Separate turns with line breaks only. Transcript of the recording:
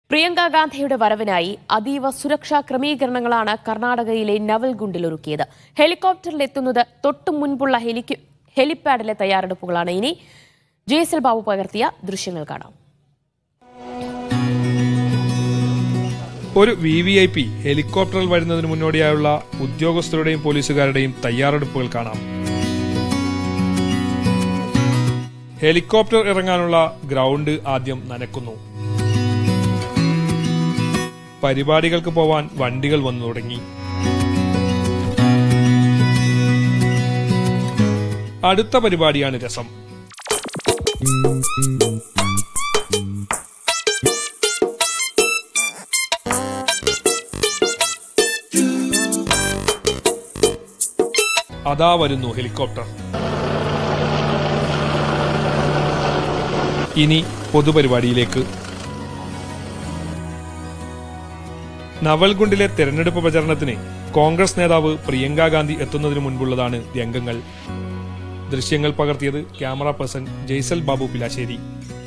പ്രിയങ്ക ഗാന്ധിയുടെ വരവിനായി അതീവ സുരക്ഷാ ക്രമീകരണങ്ങളാണ് കർണാടകയിലെ നവൽഗുണ്ടിൽ ഒരുക്കിയത് ഹെലികോപ്റ്ററിലെത്തുന്നത് തൊട്ടു മുൻപുള്ള ഹെലിക്ക് ഹെലിപ്പാഡിലെ തയ്യാറെടുപ്പുകളാണ് ഇനി ജെ എസ് എൽ ബാബു പകർത്തിയ ദൃശ്യങ്ങൾ കാണാം
ഒരു വി വി ഐ പി ഹെലികോപ്റ്ററിൽ വരുന്നതിന് മുന്നോടിയായുള്ള ഉദ്യോഗസ്ഥരുടെയും പോലീസുകാരുടെയും തയ്യാറെടുപ്പുകൾ കാണാം ഹെലികോപ്റ്റർ ഇറങ്ങാനുള്ള ഗ്രൗണ്ട് ആദ്യം നനക്കുന്നു പരിപാടികൾക്ക് പോവാൻ വണ്ടികൾ വന്നു തുടങ്ങി അടുത്ത പരിപാടിയാണ് രസം അതാ വരുന്നു ഹെലികോപ്റ്റർ ഇനി പൊതുപരിപാടിയിലേക്ക് നവൽഗുണ്ടിലെ തെരഞ്ഞെടുപ്പ് പ്രചരണത്തിന് കോൺഗ്രസ് നേതാവ് പ്രിയങ്ക ഗാന്ധി എത്തുന്നതിന് മുൻപുള്ളതാണ് രംഗങ്ങൾ ദൃശ്യങ്ങൾ പകർത്തിയത് ക്യാമറ പേഴ്സൺ ജയ്സൽ ബാബു പിലാശ്ശേരി